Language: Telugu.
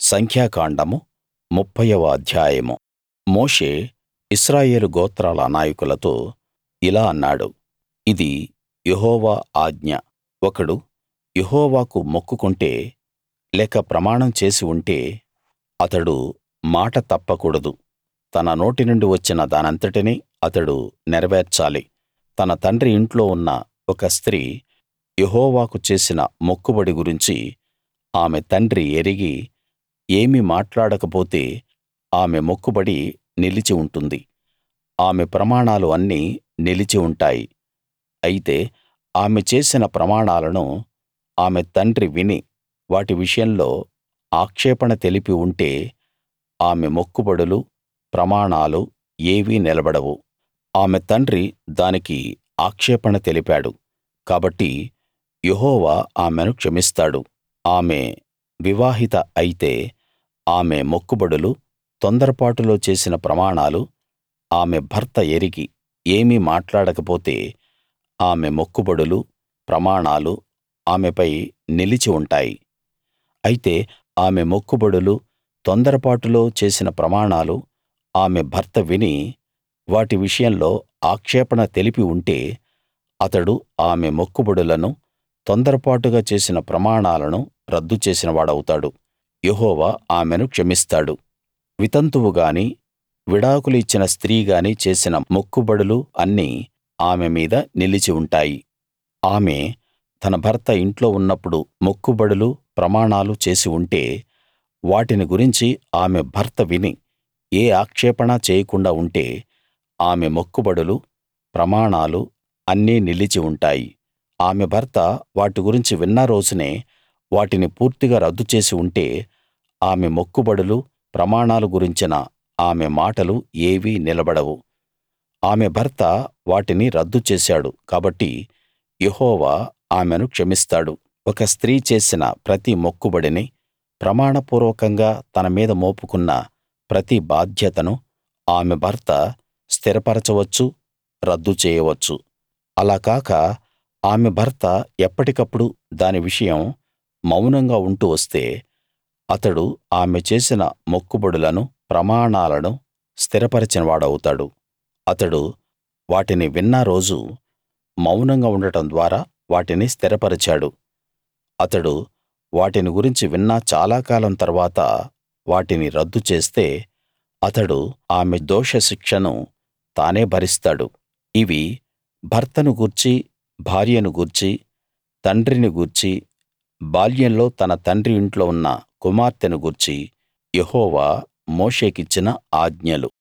సంఖ్యాకాండము ముప్ఫైవ అధ్యాయము మోషే ఇశ్రాయేలు గోత్రాల నాయకులతో ఇలా అన్నాడు ఇది యెహోవా ఆజ్ఞ ఒకడు యెహోవాకు మొక్కుకుంటే లేక ప్రమాణం చేసి ఉంటే అతడు మాట తప్పకూడదు తన నోటి నుండి వచ్చిన దానంతటినీ అతడు నెరవేర్చాలి తన తండ్రి ఇంట్లో ఉన్న ఒక స్త్రీ యెహోవాకు చేసిన మొక్కుబడి గురించి ఆమె తండ్రి ఎరిగి ఏమీ మాట్లాడకపోతే ఆమె మొక్కుబడి నిలిచి ఉంటుంది ఆమె ప్రమాణాలు అన్నీ నిలిచి ఉంటాయి అయితే ఆమె చేసిన ప్రమాణాలను ఆమె తండ్రి విని వాటి విషయంలో ఆక్షేపణ తెలిపి ఉంటే ఆమె మొక్కుబడులు ప్రమాణాలు ఏవీ నిలబడవు ఆమె తండ్రి దానికి ఆక్షేపణ తెలిపాడు కాబట్టి యెహోవా ఆమెను క్షమిస్తాడు ఆమె వివాహిత అయితే ఆమె మొక్కుబడులు తొందరపాటులో చేసిన ప్రమాణాలు ఆమె భర్త ఎరిగి ఏమీ మాట్లాడకపోతే ఆమె మొక్కుబడులు ప్రమాణాలు ఆమెపై నిలిచి ఉంటాయి అయితే ఆమె మొక్కుబడులు తొందరపాటులో చేసిన ప్రమాణాలు ఆమె భర్త విని వాటి విషయంలో ఆక్షేపణ తెలిపి ఉంటే అతడు ఆమె మొక్కుబడులను తొందరపాటుగా చేసిన ప్రమాణాలను రద్దు చేసిన వాడవుతాడు యెహోవా ఆమెను క్షమిస్తాడు వితంతువు గాని విడాకులు ఇచ్చిన స్త్రీ గాని చేసిన మొక్కుబడులు అన్నీ ఆమె మీద నిలిచి ఉంటాయి ఆమె తన భర్త ఇంట్లో ఉన్నప్పుడు మొక్కుబడులు ప్రమాణాలు చేసి ఉంటే వాటిని గురించి ఆమె భర్త విని ఏ ఆక్షేపణా చేయకుండా ఉంటే ఆమె మొక్కుబడులు ప్రమాణాలు అన్నీ నిలిచి ఉంటాయి ఆమె భర్త వాటి గురించి విన్న రోజునే వాటిని పూర్తిగా రద్దు చేసి ఉంటే ఆమె మొక్కుబడులు ప్రమాణాలు గురించిన ఆమె మాటలు ఏవీ నిలబడవు ఆమె భర్త వాటిని రద్దు చేశాడు కాబట్టి యెహోవా ఆమెను క్షమిస్తాడు ఒక స్త్రీ చేసిన ప్రతి మొక్కుబడిని ప్రమాణపూర్వకంగా తన మీద మోపుకున్న ప్రతి బాధ్యతను ఆమె భర్త స్థిరపరచవచ్చు రద్దు చేయవచ్చు అలా కాక ఆమె భర్త ఎప్పటికప్పుడు దాని విషయం మౌనంగా ఉంటూ వస్తే అతడు ఆమె చేసిన మొక్కుబడులను ప్రమాణాలను స్థిరపరచిన వాడవుతాడు అతడు వాటిని విన్న రోజు మౌనంగా ఉండటం ద్వారా వాటిని స్థిరపరిచాడు అతడు వాటిని గురించి విన్న చాలా కాలం తరువాత వాటిని రద్దు చేస్తే అతడు ఆమె దోషశిక్షను తానే భరిస్తాడు ఇవి భర్తను గూర్చి భార్యను గూర్చి తండ్రిని గూర్చి బాల్యంలో తన తండ్రి ఇంట్లో ఉన్న కుమార్తెను గూర్చి యెహోవా మోషేకిచ్చిన ఆజ్ఞలు